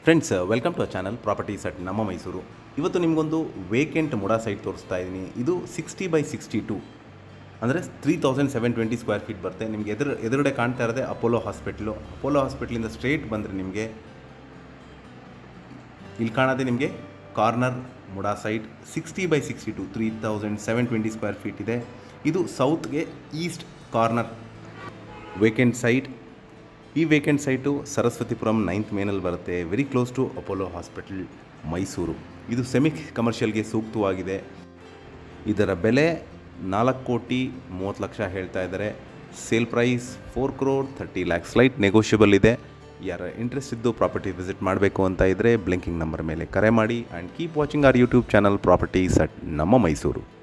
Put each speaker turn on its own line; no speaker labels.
friends welcome to a channel properties at ನಮ್ಮ ಮೈಸೂರು ಇವತ್ತು ನಿಮಗೊಂದು ವೇಕೆಂಟ್ ಮುಡಾ ಸೈಟ್ ತೋರಿಸ್ತಾ ಇದ್ದೀನಿ ಇದು ಸಿಕ್ಸ್ಟಿ ಬೈ ಸಿಕ್ಸ್ಟಿ ಟು ಅಂದರೆ three thousand seven twenty square feet ಬರುತ್ತೆ ನಿಮಗೆ ಎದುರು ಎದುರುಗಡೆ ಕಾಣ್ತಾ ಇರೋದೇ ಅಪೋಲೋ ಹಾಸ್ಪಿಟ್ಲು ಅಪೋಲೋ ಹಾಸ್ಪಿಟ್ಲಿಂದ ಸ್ಟ್ರೇಟ್ ಬಂದರೆ ನಿಮಗೆ ಇಲ್ಲಿ ಕಾಣೋದೇ ನಿಮಗೆ corner MUDA site sixty by sixty two three thousand seven twenty square feet ಇದೆ ಇದು ಸೌತ್ಗೆ ಈಸ್ಟ್ ಕಾರ್ನರ್ ವೇಕೆಂಟ್ ಸೈಟ್ ಈ ವೇಕೆಂಟ್ ಸೈಟು ಸರಸ್ವತಿಪುರಂ ನೈನ್ತ್ ಮೇನಲ್ಲಿ ಬರುತ್ತೆ very close to Apollo hospital Mysuru ಇದು ಸೆಮಿ ಕಮರ್ಷಿಯಲ್ಗೆ ಸೂಕ್ತವಾಗಿದೆ ಇದರ ಬೆಲೆ ನಾಲ್ಕು ಕೋಟಿ ಮೂವತ್ತು ಲಕ್ಷ ಹೇಳ್ತಾ ಇದ್ದಾರೆ sale price four crore thirty lakhs slight negotiable ಇದೆ ಯಾರ ಇಂಟ್ರೆಸ್ಟ್ ಇದ್ದು ಪ್ರಾಪರ್ಟಿ ವಿಸಿಟ್ ಮಾಡಬೇಕು ಅಂತ ಇದ್ದರೆ ಬ್ಲಿಂಕಿಂಗ್ ನಂಬರ್ ಮೇಲೆ ಕರೆ ಮಾಡಿ and keep watching our YouTube channel properties at ನಮ್ಮ ಮೈಸೂರು